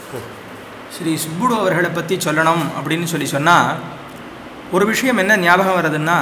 ஸ்ரீ சுப்புடு அவர்களை பற்றி சொல்லணும் அப்படின்னு சொல்லி சொன்னால் ஒரு விஷயம் என்ன ஞாபகம் வருதுன்னா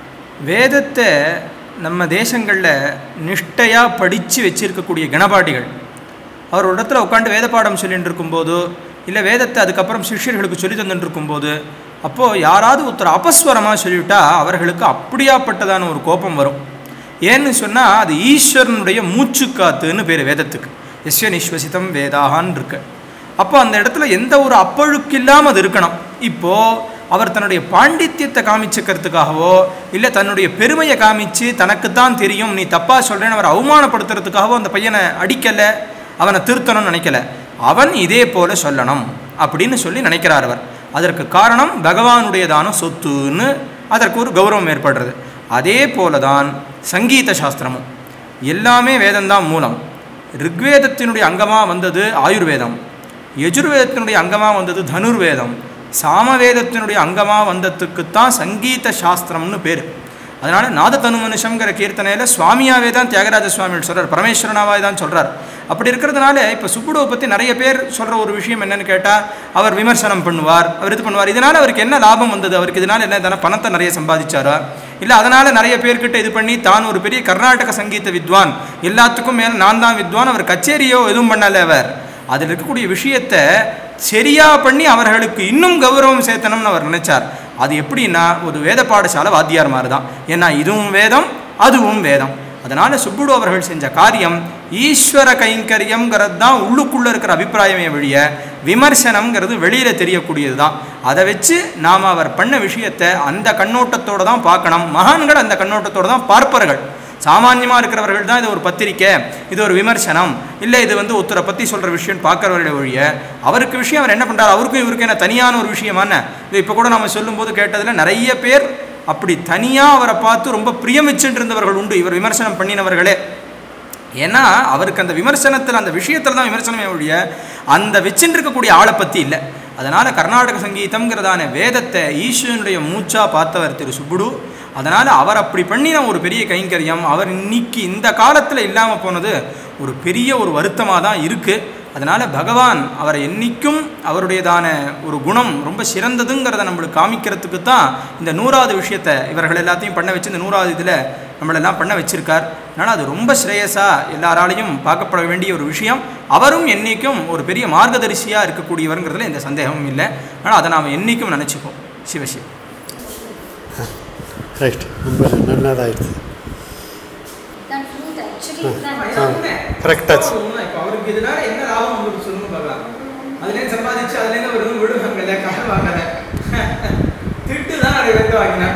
வேதத்தை நம்ம தேசங்களில் நிஷ்டையாக படித்து வச்சிருக்கக்கூடிய கணபாட்டிகள் அவர் ஒரு இடத்துல உட்காந்து வேத பாடம் சொல்லிட்டு இருக்கும்போது இல்லை வேதத்தை அதுக்கப்புறம் சிஷ்யர்களுக்கு சொல்லி தந்துட்டு இருக்கும்போது அப்போது யாராவது ஒருத்தர் அபஸ்வரமாக சொல்லிவிட்டா அவர்களுக்கு அப்படியாப்பட்டதான ஒரு கோபம் வரும் ஏன்னு சொன்னால் அது ஈஸ்வரனுடைய மூச்சுக்காத்துன்னு பேர் வேதத்துக்கு எஸ்ய நிஸ்வசிதம் வேதாகான்னு இருக்கு அப்போ அந்த இடத்துல எந்த ஒரு அப்பழுக்கு இல்லாமல் அது இருக்கணும் இப்போது அவர் தன்னுடைய பாண்டித்யத்தை காமிச்சுக்கிறதுக்காகவோ இல்லை தன்னுடைய பெருமையை காமிச்சு தனக்குத்தான் தெரியும் நீ தப்பாக சொல்கிறேன்னு அவர் அவமானப்படுத்துறதுக்காகவோ அந்த பையனை அடிக்கலை அவனை திருத்தணும்னு நினைக்கல அவன் இதே போல சொல்லணும் அப்படின்னு சொல்லி நினைக்கிறார் அவர் அதற்கு காரணம் பகவானுடையதான சொத்துன்னு அதற்கு ஒரு கௌரவம் ஏற்படுறது அதே போல தான் சங்கீத சாஸ்திரமும் எல்லாமே வேதம்தான் மூலம் ரிக்வேதத்தினுடைய அங்கமாக வந்தது ஆயுர்வேதம் யஜுர்வேதத்தினுடைய அங்கமாக வந்தது தனுர்வேதம் சாமவேதத்தினுடைய அங்கமாக வந்ததுக்குத்தான் சங்கீத சாஸ்திரம்னு பேர் அதனால் நாததனு மனுஷங்கிற கீர்த்தனையில் சுவாமியாவே தான் தியாகராஜ சுவாமிகள் சொல்கிறார் பரமேஸ்வரனாவே தான் சொல்கிறார் அப்படி இருக்கிறதுனால இப்போ சுப்புடுவை பற்றி நிறைய பேர் சொல்கிற ஒரு விஷயம் என்னன்னு கேட்டால் அவர் விமர்சனம் பண்ணுவார் அவர் இது பண்ணுவார் இதனால் அவருக்கு என்ன லாபம் வந்தது அவருக்கு இதனால் என்ன தானே பணத்தை நிறைய சம்பாதிச்சாரா இல்லை அதனால் நிறைய பேர்கிட்ட இது பண்ணி தான் ஒரு பெரிய கர்நாடக சங்கீத வித்வான் எல்லாத்துக்கும் மேலே நான் தான் வித்வான் அவர் கச்சேரியோ எதுவும் பண்ணலை அவர் அதில் இருக்கக்கூடிய விஷயத்தை சரியா பண்ணி அவர்களுக்கு இன்னும் கௌரவம் சேர்த்தணும்னு அவர் நினைச்சார் அது எப்படின்னா ஒரு வேத பாடசாலை வாத்தியார் மாதிரி தான் ஏன்னா இதுவும் வேதம் அதுவும் வேதம் அதனால் சுப்புடு அவர்கள் செஞ்ச காரியம் ஈஸ்வர கைங்கரியம்ங்கிறது தான் உள்ளுக்குள்ளே இருக்கிற அபிப்பிராயமே வழிய விமர்சனம்ங்கிறது வெளியில் தெரியக்கூடியது தான் அதை வச்சு நாம் அவர் பண்ண விஷயத்தை அந்த கண்ணோட்டத்தோடு தான் பார்க்கணும் மகான்கள் அந்த கண்ணோட்டத்தோடு தான் பார்ப்பார்கள் சாமான்யமாக இருக்கிறவர்கள் தான் இது ஒரு பத்திரிக்கை இது ஒரு விமர்சனம் இல்லை இது வந்து ஒருத்தரை பற்றி சொல்கிற விஷயம் பார்க்குறவர்களுடைய ஒழிய அவருக்கு விஷயம் அவர் என்ன பண்ணுறார் அவருக்கும் இவருக்கும் என்ன தனியான ஒரு விஷயமான இது இப்போ கூட நம்ம சொல்லும்போது கேட்டதில் நிறைய பேர் அப்படி தனியாக அவரை பார்த்து ரொம்ப பிரியமிச்சுட்டு இருந்தவர்கள் உண்டு இவர் விமர்சனம் பண்ணினவர்களே ஏன்னா அவருக்கு அந்த விமர்சனத்தில் அந்த விஷயத்தில் தான் விமர்சனமே ஒழிய அந்த வச்சுட்டு இருக்கக்கூடிய ஆளை பற்றி இல்லை அதனால் கர்நாடக சங்கீதம்ங்கிறதான வேதத்தை ஈஸ்வரனுடைய மூச்சா பார்த்தவர் திரு சுப்புடு அதனால் அவர் அப்படி பண்ணின ஒரு பெரிய கைங்கரியம் அவர் இன்னைக்கு இந்த காலத்தில் இல்லாமல் போனது ஒரு பெரிய ஒரு வருத்தமாக தான் இருக்குது அதனால் பகவான் அவரை என்னைக்கும் அவருடையதான ஒரு குணம் ரொம்ப சிறந்ததுங்கிறத நம்மளுக்கு காமிக்கிறதுக்கு தான் இந்த நூறாவது விஷயத்தை இவர்கள் எல்லாத்தையும் பண்ண வச்சு இந்த நூறாவது இதில் நம்மளெல்லாம் பண்ண வச்சிருக்கார் அதனால் அது ரொம்ப ஸ்ரேயஸாக எல்லாராலையும் பார்க்கப்பட வேண்டிய ஒரு விஷயம் அவரும் என்றைக்கும் ஒரு பெரிய மார்கதரிசியாக இருக்கக்கூடியவருங்கிறதுல எந்த சந்தேகமும் இல்லை ஆனால் அதை நாம் என்றைக்கும் நினச்சிப்போம் சிவசிவம் ரைட் ரொம்ப நல்லதாயிடுச்சு தான் flute actually தான் correct ஆச்சு. இப்போ அவருக்கு இதனால என்ன லாபம் உங்களுக்கு சொல்லணும் பார்க்கலாம் அதுலேருந்து சம்பாதிச்சு அதுலேருந்து அவர் எதுவும் விடுவாங்கல்ல கடன் வாங்கல திட்டு தான் நிறைய பேர் வாங்கினாங்க